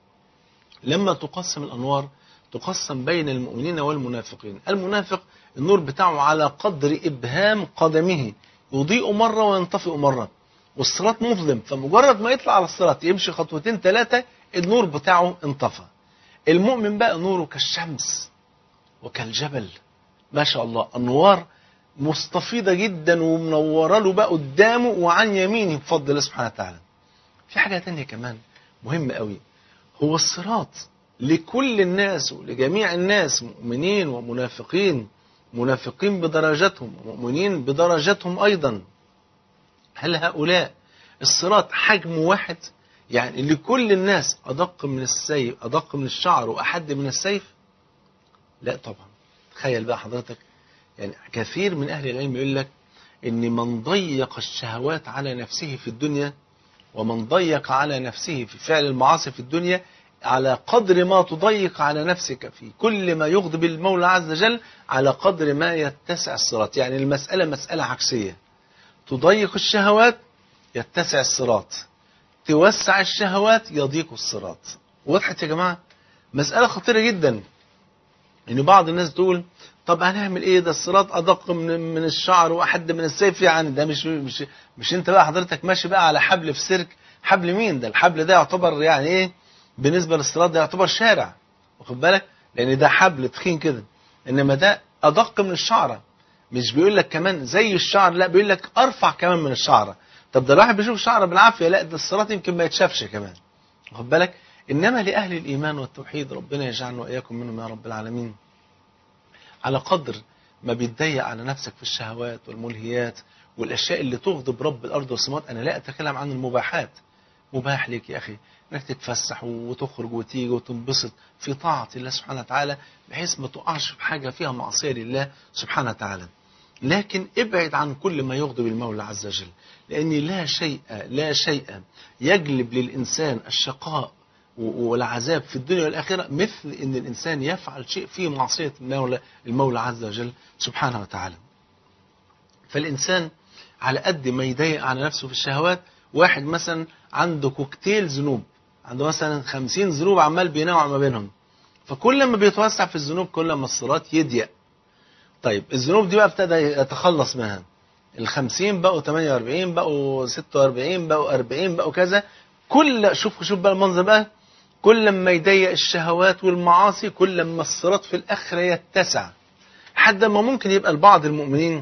لما تقسم الانوار تقسم بين المؤمنين والمنافقين المنافق النور بتاعه على قدر ابهام قدمه يضيء مرة وينطفئ مرة والصراط مظلم فمجرد ما يطلع على الصراط يمشي خطوتين ثلاثة النور بتاعه انطفى المؤمن بقى نوره كالشمس وكالجبل ما شاء الله أنوار مستفيضة جدا ومنورة له بقى قدامه وعن يمينه بفضل الله سبحانه وتعالى في حاجة تانية كمان مهمة قوي هو الصراط لكل الناس ولجميع الناس مؤمنين ومنافقين منافقين بدرجاتهم ومؤمنين بدرجاتهم أيضا هل هؤلاء الصراط حجم واحد يعني لكل الناس أدق من السيف أدق من الشعر وأحد من السيف لا طبعا تخيل بقى حضرتك يعني كثير من أهل العلم يقول لك إن من ضيق الشهوات على نفسه في الدنيا ومن ضيق على نفسه في فعل المعاصي في الدنيا على قدر ما تضيق على نفسك في كل ما يغضب المولى عز وجل على قدر ما يتسع الصراط يعني المسألة مسألة عكسية تضيق الشهوات يتسع الصراط توسع الشهوات يضيق الصراط وضحت يا جماعة مسألة خطيرة جدا ان بعض الناس تقول طب هنعمل ايه ده الصراط ادق من من الشعر واحد من السيف يعني ده مش مش مش انت بقى حضرتك ماشي بقى على حبل في سيرك حبل مين ده الحبل ده يعتبر يعني ايه بالنسبة للصراط ده يعتبر شارع واخد بالك لان ده حبل تخين كده انما ده ادق من الشعرة مش بيقول لك كمان زي الشعر لا بيقول لك ارفع كمان من الشعرة طب ده الواحد بيشوف شعره بالعافية لا ده الصراط يمكن ما يتشافش كمان واخد بالك انما لاهل الايمان والتوحيد ربنا يجعلنا واياكم منهم يا رب العالمين على قدر ما بيتضيق على نفسك في الشهوات والملهيات والاشياء اللي تغضب رب الارض والسماوات انا لا اتكلم عن المباحات مباح لك يا أخي انك تتفسح وتخرج وتيجي وتنبسط في طاعة الله سبحانه وتعالى بحيث ما تقعش في حاجة فيها معصية لله سبحانه وتعالى لكن ابعد عن كل ما يغضب المولى عز وجل لأن لا شيء لا شيء يجلب للإنسان الشقاء والعذاب في الدنيا والآخرة مثل أن الإنسان يفعل شيء فيه معصية المولى, المولى عز وجل سبحانه وتعالى فالإنسان على قد ما يضيق على نفسه في الشهوات واحد مثلا عنده كوكتيل ذنوب عنده مثلا خمسين ذنوب عمال بينوع ما بينهم فكل ما بيتوسع في الذنوب كل ما الصراط يضيق طيب الذنوب دي بقى ابتدى يتخلص منها الخمسين بقوا 48 بقوا 46 بقوا 40 بقوا كذا كل شوف شوف بقى المنظر بقى كل ما يضيق الشهوات والمعاصي كل ما الصراط في الآخرة يتسع حتى ما ممكن يبقى لبعض المؤمنين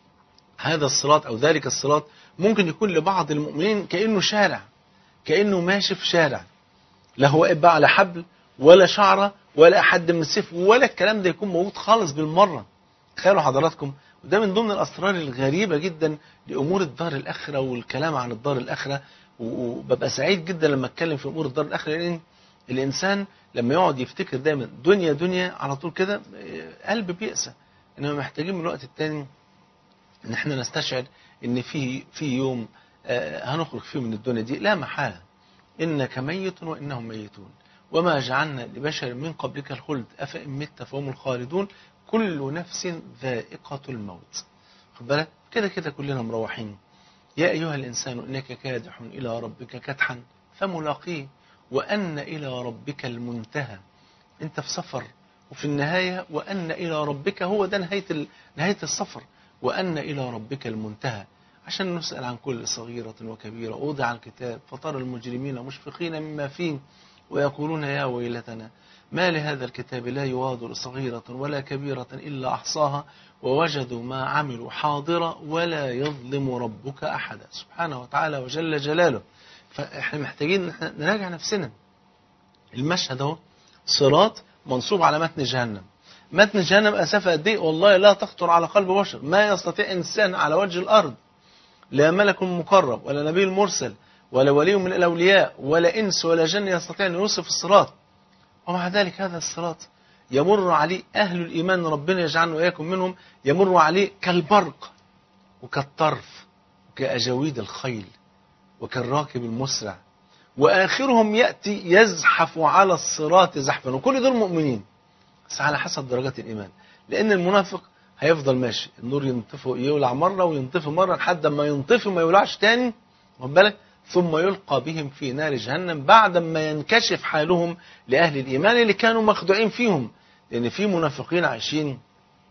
هذا الصراط أو ذلك الصراط ممكن يكون لبعض المؤمنين كأنه شارع كأنه ماشي في شارع لا هو واقف بقى على حبل ولا شعرة ولا حد من السيف ولا الكلام ده يكون موجود خالص بالمرة تخيلوا حضراتكم وده من ضمن الأسرار الغريبة جدا لأمور الدار الآخرة والكلام عن الدار الآخرة وببقى سعيد جدا لما اتكلم في أمور الدار الآخرة لأن الإنسان لما يقعد يفتكر دايما دنيا دنيا على طول كده قلب بيأسى إنما محتاجين من الوقت التاني إن احنا نستشعر إن في في يوم هنخرج فيه من الدنيا دي لا محالة إنك ميت وإنهم ميتون وما جعلنا لبشر من قبلك الخلد أفإن مت فهم الخالدون كل نفس ذائقة الموت خد بالك كده كده كلنا مروحين يا أيها الإنسان إنك كادح إلى ربك كدحا فملاقيه وأن إلى ربك المنتهى أنت في سفر وفي النهاية وأن إلى ربك هو ده نهاية نهاية السفر وأن إلى ربك المنتهى عشان نسأل عن كل صغيرة وكبيرة وضع الكتاب فترى المجرمين مشفقين مما فيه ويقولون يا ويلتنا ما لهذا الكتاب لا يغادر صغيرة ولا كبيرة إلا أحصاها ووجدوا ما عملوا حاضرا ولا يظلم ربك أحدا سبحانه وتعالى وجل جلاله فإحنا محتاجين نراجع نفسنا المشهد اهو صراط منصوب على متن جهنم متن جهنم أسافة قد إيه والله لا تخطر على قلب بشر ما يستطيع إنسان على وجه الأرض لا ملك مقرب ولا نبي مرسل ولا ولي من الأولياء ولا إنس ولا جن يستطيع أن يوصف الصراط ومع ذلك هذا الصراط يمر عليه أهل الإيمان ربنا يجعلنا وإياكم منهم يمر عليه كالبرق وكالطرف وكأجاويد الخيل وكالراكب المسرع وآخرهم يأتي يزحف على الصراط زحفا وكل دول مؤمنين بس على حسب درجات الإيمان لأن المنافق هيفضل ماشي النور ينطفي يولع مرة وينطفي مرة لحد ما ينطفي ما يولعش تاني واخد بالك ثم يلقى بهم في نار جهنم بعد ما ينكشف حالهم لأهل الإيمان اللي كانوا مخدوعين فيهم لأن في منافقين عايشين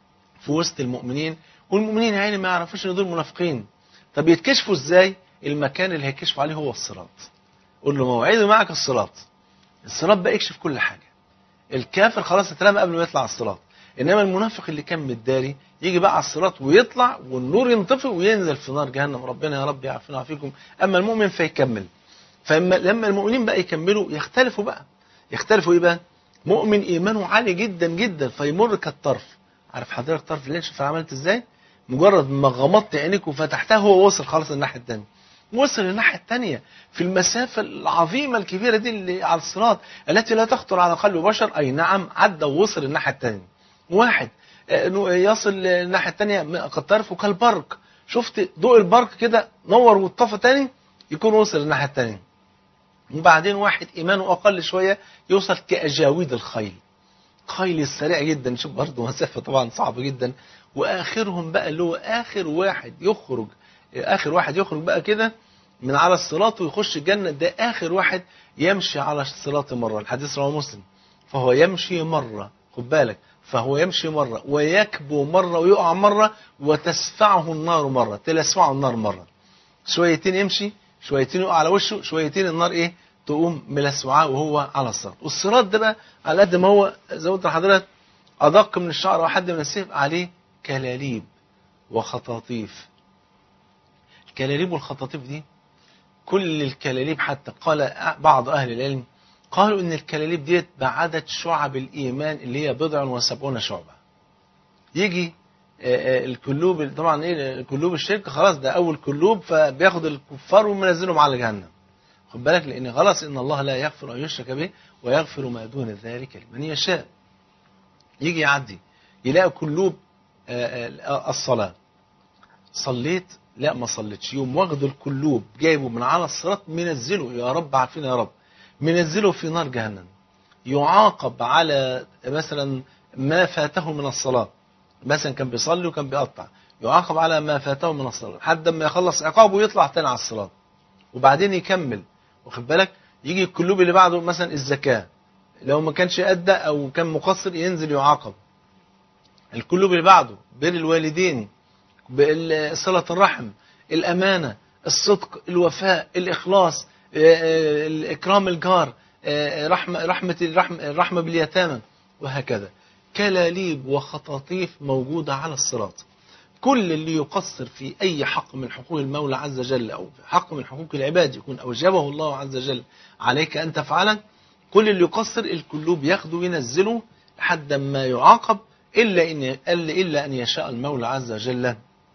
في وسط المؤمنين والمؤمنين يعني ما يعرفوش ان دول منافقين طب يتكشفوا ازاي المكان اللي هيكشفوا عليه هو الصراط قول له موعدي معك الصراط الصراط بقى يكشف كل حاجة الكافر خلاص اترمى قبل ما يطلع على الصراط انما المنافق اللي كان متداري يجي بقى على الصراط ويطلع والنور ينطفئ وينزل في نار جهنم ربنا يا رب يعافينا ويعافيكم اما المؤمن فيكمل فلما لما المؤمنين بقى يكملوا يختلفوا بقى يختلفوا ايه بقى مؤمن ايمانه عالي جدا جدا فيمر كالطرف عارف حضرتك طرف اللي شوف عملت ازاي مجرد ما غمضت عينيك وفتحتها هو وصل خلاص الناحيه الثانيه وصل الناحيه الثانيه في المسافه العظيمه الكبيره دي اللي على الصراط التي لا تخطر على قلب بشر اي نعم عدى ووصل الناحيه الثانيه واحد يصل الناحيه الثانيه كالطرف وكالبرق شفت ضوء البرق كده نور واتطفى تاني يكون وصل الناحيه الثانيه وبعدين واحد ايمانه اقل شويه يوصل كاجاويد الخيل خيل السريع جدا شوف برضه مسافه طبعا صعبه جدا واخرهم بقى اللي هو اخر واحد يخرج اخر واحد يخرج بقى كده من على الصراط ويخش الجنه ده اخر واحد يمشي على الصراط مره الحديث رواه مسلم فهو يمشي مره خد بالك فهو يمشي مرة ويكبو مرة ويقع مرة وتسفعه النار مرة تلسفعه النار مرة شويتين يمشي شويتين يقع على وشه شويتين النار ايه تقوم ملسوعاه وهو على الصراط والصراط ده بقى على قد ما هو زي ما قلت لحضرتك ادق من الشعر وحد من السيف عليه كلاليب وخطاطيف الكلاليب والخطاطيف دي كل الكلاليب حتى قال بعض اهل العلم قالوا ان الكلاليب ديت بعدد شعب الايمان اللي هي بضع وسبعون شعبه يجي الكلوب طبعا ايه كلوب الشرك خلاص ده اول كلوب فبياخد الكفار ومنزلهم على جهنم خد بالك لان خلاص ان الله لا يغفر ان يشرك به ويغفر ما دون ذلك لمن يشاء يجي يعدي يلاقي كلوب آه، آه، الصلاه صليت لا ما صليتش يوم واخد الكلوب جايبه من على الصراط منزله يا رب عارفين يا رب منزله في نار جهنم يعاقب على مثلا ما فاته من الصلاة مثلا كان بيصلي وكان بيقطع يعاقب على ما فاته من الصلاة لحد ما يخلص عقابه ويطلع تاني على الصلاة وبعدين يكمل واخد بالك يجي الكلوب اللي بعده مثلا الزكاة لو ما كانش أدى أو كان مقصر ينزل يعاقب الكلوب اللي بعده بر الوالدين بال- صلة الرحم الأمانة الصدق الوفاء الإخلاص آه، آه، الإكرام الجار آه، رحمة رحمة الرحمة, الرحمة باليتامى وهكذا كلاليب وخطاطيف موجودة على الصراط كل اللي يقصر في أي حق من حقوق المولى عز وجل أو حق من حقوق العباد يكون أوجبه الله عز وجل عليك أن تفعله كل اللي يقصر الكلوب ياخده وينزله لحد ما يعاقب إلا إن إلا أن يشاء المولى عز وجل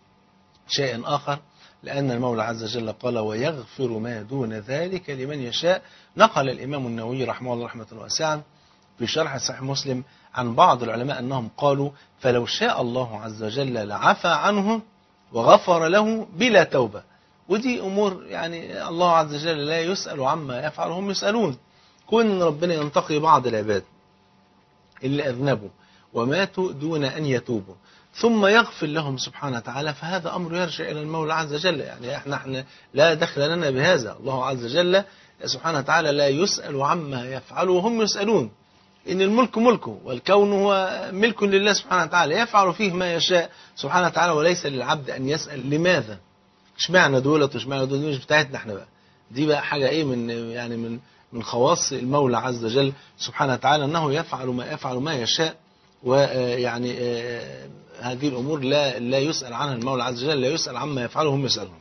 شيء آخر لأن المولى عز وجل قال ويغفر ما دون ذلك لمن يشاء نقل الإمام النووي رحمه الله رحمة واسعة في شرح صحيح مسلم عن بعض العلماء أنهم قالوا فلو شاء الله عز وجل لعفى عنه وغفر له بلا توبة ودي أمور يعني الله عز وجل لا يسأل عما يفعل هم يسألون كون إن ربنا ينتقي بعض العباد اللي أذنبوا وماتوا دون أن يتوبوا ثم يغفر لهم سبحانه وتعالى فهذا أمر يرجع إلى المولى عز وجل يعني احنا, احنا لا دخل لنا بهذا الله عز وجل سبحانه وتعالى لا يسأل عما يفعل وهم يسألون إن الملك ملكه والكون هو ملك لله سبحانه وتعالى يفعل فيه ما يشاء سبحانه وتعالى وليس للعبد أن يسأل لماذا اشمعنى دولت واشمعنى دول دي مش بتاعتنا احنا بقى دي بقى حاجة ايه من يعني من من خواص المولى عز وجل سبحانه وتعالى انه يفعل ما يفعل ما يشاء ويعني آه، هذه الامور لا لا يسأل عنها المولى عز وجل لا يسأل عما يفعله هم يسألون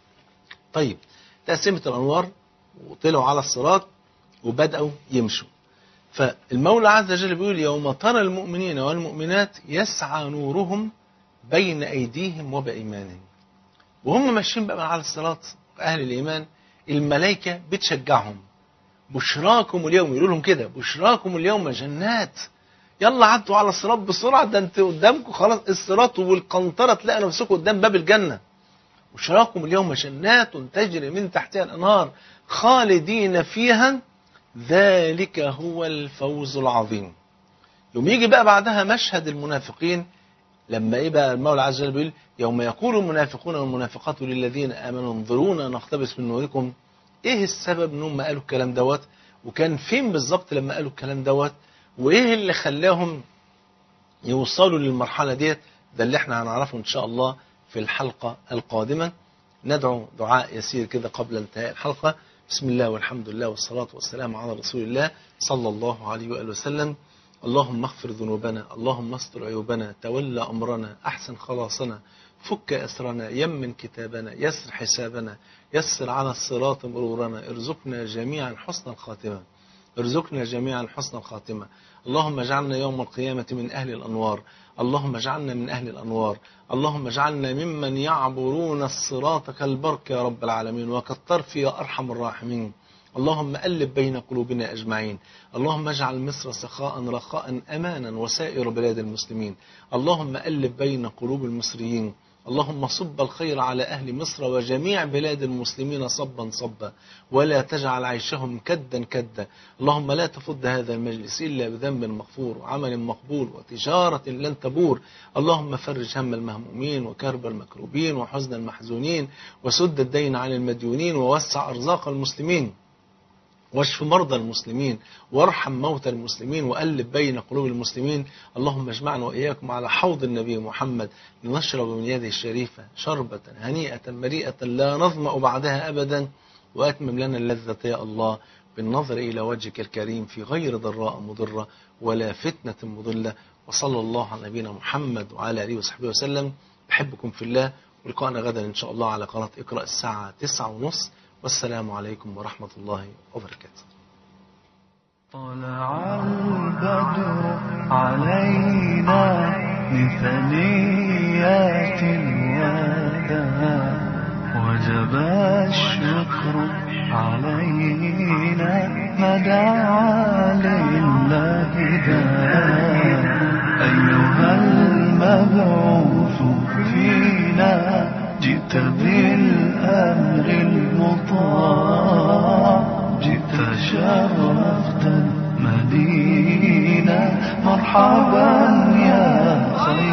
طيب تقسيمة الانوار وطلعوا على الصراط وبدأوا يمشوا فالمولى عز وجل بيقول يوم ترى المؤمنين والمؤمنات يسعى نورهم بين أيديهم وبأيمانهم وهم ماشيين بقى على الصراط أهل الإيمان الملائكة بتشجعهم بشراكم اليوم يقولوا لهم كده بشراكم اليوم جنات يلا عدوا على الصراط بسرعة ده انت قدامكم خلاص الصراط والقنطرة تلاقي نفسكم قدام باب الجنة بشراكم اليوم جنات تجري من تحتها الأنهار خالدين فيها ذلك هو الفوز العظيم يوم يجي بقى بعدها مشهد المنافقين لما ايه بقى المولى عز وجل بيقول يوم يقول المنافقون والمنافقات للذين امنوا انظرونا نقتبس من نوركم ايه السبب ان هم قالوا الكلام دوت وكان فين بالظبط لما قالوا الكلام دوت وايه اللي خلاهم يوصلوا للمرحله ديت ده اللي احنا هنعرفه ان شاء الله في الحلقه القادمه ندعو دعاء يسير كده قبل انتهاء الحلقه بسم الله والحمد لله والصلاة والسلام على رسول الله صلى الله عليه وآله وسلم اللهم اغفر ذنوبنا اللهم استر عيوبنا تولى أمرنا أحسن خلاصنا فك أسرنا يمن كتابنا يسر حسابنا يسر على الصراط مرورنا ارزقنا جميعا حسن الخاتمة ارزقنا جميعا حسن الخاتمة اللهم اجعلنا يوم القيامة من أهل الأنوار اللهم اجعلنا من أهل الأنوار اللهم اجعلنا ممن يعبرون الصراط كالبرق يا رب العالمين وكالطرف يا أرحم الراحمين اللهم ألف بين قلوبنا أجمعين اللهم اجعل مصر سخاء رخاء أمانا وسائر بلاد المسلمين اللهم ألف بين قلوب المصريين اللهم صب الخير على أهل مصر وجميع بلاد المسلمين صبا صبا ولا تجعل عيشهم كدا كدا اللهم لا تفض هذا المجلس إلا بذنب مغفور وعمل مقبول وتجارة لن تبور اللهم فرج هم المهمومين وكرب المكروبين وحزن المحزونين وسد الدين عن المديونين ووسع أرزاق المسلمين واشف مرضى المسلمين وارحم موتى المسلمين وألف بين قلوب المسلمين اللهم اجمعنا وإياكم على حوض النبي محمد لنشرب من يده الشريفة شربة هنيئة مريئة لا نظمأ بعدها أبدا وأتمم لنا اللذة يا الله بالنظر إلى وجهك الكريم في غير ضراء مضرة ولا فتنة مضلة وصلى الله على نبينا محمد وعلى آله وصحبه وسلم بحبكم في الله ولقاءنا غدا إن شاء الله على قناة اقرأ الساعة تسعة ونص والسلام عليكم ورحمة الله وبركاته طلع البدر علينا من ثنيات الوداع وجب الشكر علينا مدعا لله دار أيها المبعوث فينا جئت بالأمر المطاع جئت شرفت المدينة مرحبا يا خير